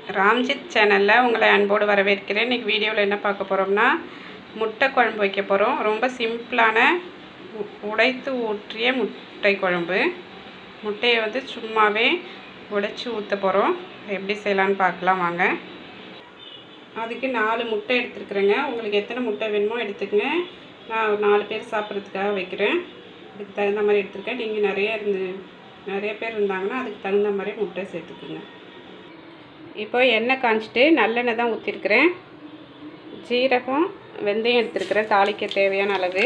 ராம்ஜித் சேனலில் உங்களை அன்போடு வரவேற்கிறேன் இன்றைக்கி வீடியோவில் என்ன பார்க்க போகிறோம்னா முட்டை குழம்பு வைக்க போகிறோம் ரொம்ப சிம்பிளான உ- உடைத்து ஊற்றிய முட்டை குழம்பு முட்டையை வந்து சும்மாவே உடைச்சி ஊற்ற போகிறோம் எப்படி செய்யலான்னு பார்க்கலாம் வாங்க அதுக்கு நாலு முட்டை எடுத்துருக்குறேங்க உங்களுக்கு எத்தனை முட்டை வேணுமோ எடுத்துக்கங்க நான் ஒரு நாலு பேர் சாப்பிட்றதுக்காக வைக்கிறேன் அதுக்கு தகுந்த மாதிரி எடுத்துருக்கேன் நீங்கள் நிறைய இருந்து நிறைய பேர் இருந்தாங்கன்னா அதுக்கு தகுந்த மாதிரி முட்டை சேர்த்துக்குங்க இப்போ எண்ணெய் காய்ச்சிட்டு நல்லெண்ணெய் தான் ஊற்றிருக்கிறேன் ஜீரகம் வெந்தயம் எடுத்துருக்கிறேன் தாளிக்க தேவையான அளவு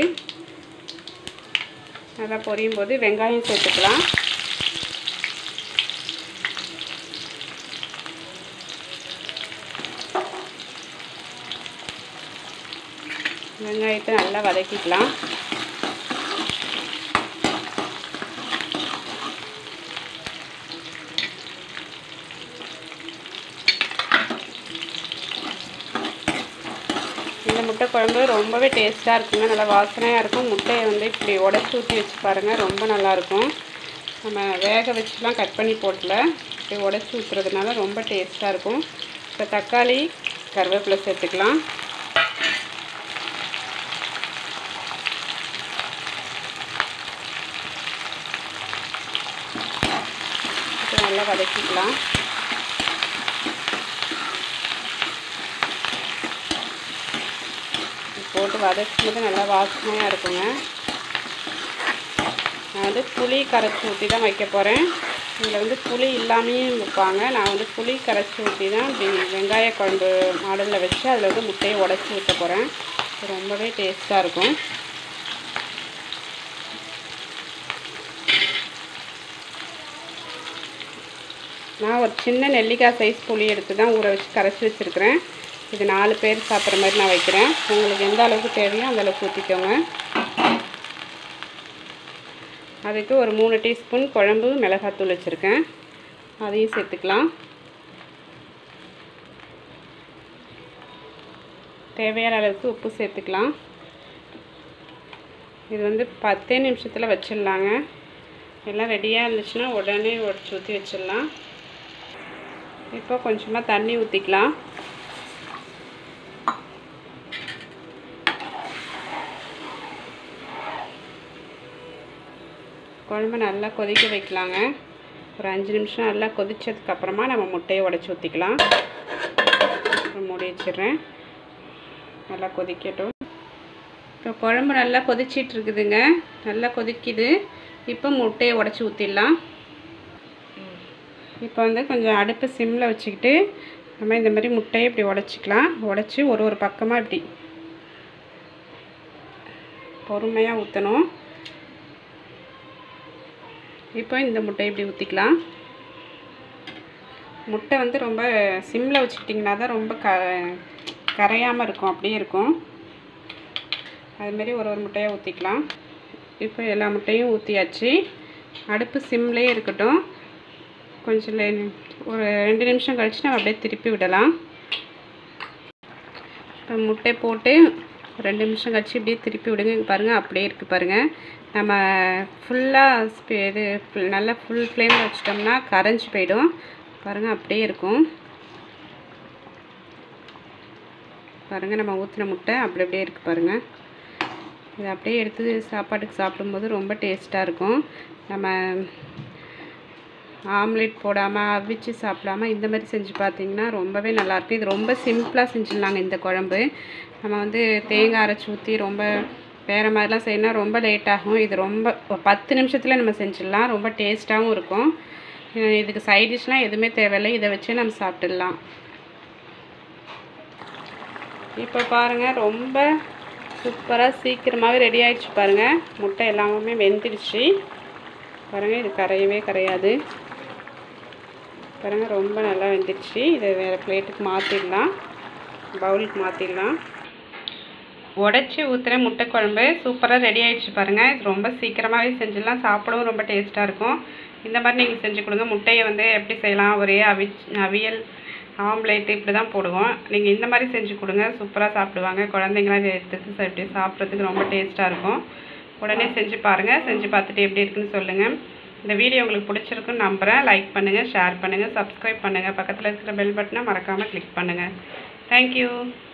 நல்லா பொரியும் போது வெங்காயம் சேர்த்துக்கலாம் வெங்காயத்தை நல்லா வதக்கிக்கலாம் இந்த முட்டை குழம்பு ரொம்பவே டேஸ்ட்டாக இருக்குங்க நல்லா வாசனையாக இருக்கும் முட்டையை வந்து இப்படி உடச்சி ஊற்றி வச்சு பாருங்கள் ரொம்ப நல்லாயிருக்கும் நம்ம வேக வச்சுலாம் கட் பண்ணி போட்டல இப்படி உடச்சி ஊற்றுறதுனால ரொம்ப டேஸ்ட்டாக இருக்கும் இப்போ தக்காளி கருவேப்பிலை சேர்த்துக்கலாம் இப்போ நல்லா வதக்கிக்கலாம் போட்டு வதக்கும் போது நல்லா வாசனையாக இருக்குங்க நான் வந்து புளி கரைச்சி ஊற்றி தான் வைக்க போகிறேன் இதில் வந்து புளி இல்லாமையும் வைப்பாங்க நான் வந்து புளி கரைச்சி ஊற்றி தான் இப்படி வெங்காய குழம்பு மாடலில் வச்சு அதில் வந்து முட்டையை உடச்சி ஊற்ற போகிறேன் ரொம்பவே டேஸ்ட்டாக இருக்கும் நான் ஒரு சின்ன நெல்லிக்காய் சைஸ் புளி எடுத்து தான் ஊற வச்சு கரைச்சி வச்சுருக்கிறேன் இது நாலு பேர் சாப்பிட்ற மாதிரி நான் வைக்கிறேன் உங்களுக்கு எந்த அளவுக்கு தேவையோ அந்த அளவுக்கு ஊற்றிக்கோங்க அதுக்கு ஒரு மூணு டீஸ்பூன் குழம்பு மிளகாத்தூள் வச்சுருக்கேன் அதையும் சேர்த்துக்கலாம் தேவையான அளவுக்கு உப்பு சேர்த்துக்கலாம் இது வந்து பத்தே நிமிஷத்தில் வச்சிடலாங்க எல்லாம் ரெடியாக இருந்துச்சுன்னா உடனே உடச்சி ஊற்றி வச்சிடலாம் இப்போ கொஞ்சமாக தண்ணி ஊற்றிக்கலாம் குழம்பு நல்லா கொதிக்க வைக்கலாங்க ஒரு அஞ்சு நிமிஷம் நல்லா கொதிச்சதுக்கப்புறமா நம்ம முட்டையை உடச்சி ஊற்றிக்கலாம் அப்புறம் மூடி வச்சிடுறேன் நல்லா கொதிக்கட்டும் இப்போ குழம்பு நல்லா கொதிச்சிட்டு இருக்குதுங்க நல்லா கொதிக்குது இப்போ முட்டையை உடச்சி ஊற்றிடலாம் இப்போ வந்து கொஞ்சம் அடுப்பு சிம்மில் வச்சுக்கிட்டு நம்ம இந்த மாதிரி முட்டையை இப்படி உடச்சிக்கலாம் உடச்சி ஒரு ஒரு பக்கமாக இப்படி பொறுமையாக ஊற்றணும் இப்போ இந்த முட்டையை இப்படி ஊற்றிக்கலாம் முட்டை வந்து ரொம்ப சிம்மில் வச்சுக்கிட்டிங்கன்னா தான் ரொம்ப க கரையாமல் இருக்கும் அப்படியே இருக்கும் அதுமாரி ஒரு ஒரு முட்டையாக ஊற்றிக்கலாம் இப்போ எல்லா முட்டையும் ஊற்றியாச்சு அடுப்பு சிம்லேயே இருக்கட்டும் கொஞ்சம் லே- ஒரு ரெண்டு நிமிஷம் கழிச்சு நம்ம அப்படியே திருப்பி விடலாம் இப்போ முட்டை போட்டு ரெண்டு நிமிஷம் கழிச்சு இப்படியே திருப்பி விடுங்க இங்க பாருங்கள் அப்படியே இருக்குது பாருங்கள் நம்ம ஃபுல்லாக இது full- நல்லா ஃபுல் ஃப்ளேமில் வச்சிட்டோம்னா கரைஞ்சி போயிடும் பாருங்கள் அப்படியே இருக்கும் பாருங்கள் நம்ம ஊற்றின முட்டை அப்படி அப்படியே இருக்குது பாருங்கள் இது அப்படியே எடுத்து சாப்பாட்டுக்கு சாப்பிடும்போது ரொம்ப டேஸ்ட்டாக இருக்கும் நம்ம ஆம்லெட் போடாமல் அவிச்சு சாப்பிடாம இந்த மாதிரி செஞ்சு பார்த்தீங்கன்னா ரொம்பவே நல்லாயிருக்கும் இது ரொம்ப சிம்பிளாக செஞ்சிடலாங்க இந்த குழம்பு நம்ம வந்து தேங்காய் அரைச்சி ஊற்றி ரொம்ப வேறு மாதிரிலாம் செய்யணும்னா ரொம்ப லேட் ஆகும் இது ரொம்ப ஒரு பத்து நிமிஷத்தில் நம்ம செஞ்சிடலாம் ரொம்ப டேஸ்ட்டாகவும் இருக்கும் அஹ் இதுக்கு சைட் டிஷ்லாம் எதுவுமே தேவையில்லை இதை வச்சு நம்ம சாப்பிட்டுடலாம் இப்போ பாருங்கள் ரொம்ப சூப்பராக சீக்கிரமாகவே ரெடி ஆயிடுச்சு பாருங்கள் முட்டை எல்லாமே வெந்துடுச்சு பாருங்கள் இது கரையவே கரையாது பாருங்கள் ரொம்ப நல்லா வெந்துடுச்சு இதை வேறு பிளேட்டுக்கு மாற்றிடலாம் பவுலுக்கு மாற்றிடலாம் உடச்சி ஊற்றுற முட்டை குழம்பு சூப்பராக ரெடி ஆயிடுச்சு பாருங்கள் இது ரொம்ப சீக்கிரமாகவே செஞ்சிடலாம் சாப்பிடவும் ரொம்ப டேஸ்ட்டாக இருக்கும் இந்த மாதிரி நீங்கள் செஞ்சு கொடுங்க முட்டையை வந்து எப்படி செய்யலாம் ஒரே அவி அவியல் ஆம்லேட் இப்படி தான் போடுவோம் நீங்கள் இந்த மாதிரி செஞ்சு கொடுங்க சூப்பராக சாப்பிடுவாங்க குழந்தைங்களாம் இதை எடுத்து சாப்பிட்டு சாப்பிட்றதுக்கு ரொம்ப டேஸ்ட்டாக இருக்கும் உடனே செஞ்சு பாருங்கள் செஞ்சு பார்த்துட்டு எப்படி இருக்குன்னு சொல்லுங்கள் இந்த வீடியோ உங்களுக்கு பிடிச்சிருக்குன்னு நம்புகிறேன் லைக் பண்ணுங்கள் ஷேர் பண்ணுங்கள் சப்ஸ்கிரைப் பண்ணுங்கள் பக்கத்தில் இருக்கிற பெல் பட்டனை மறக்காமல் கிளிக் பண்ணுங்கள் தேங்க்யூ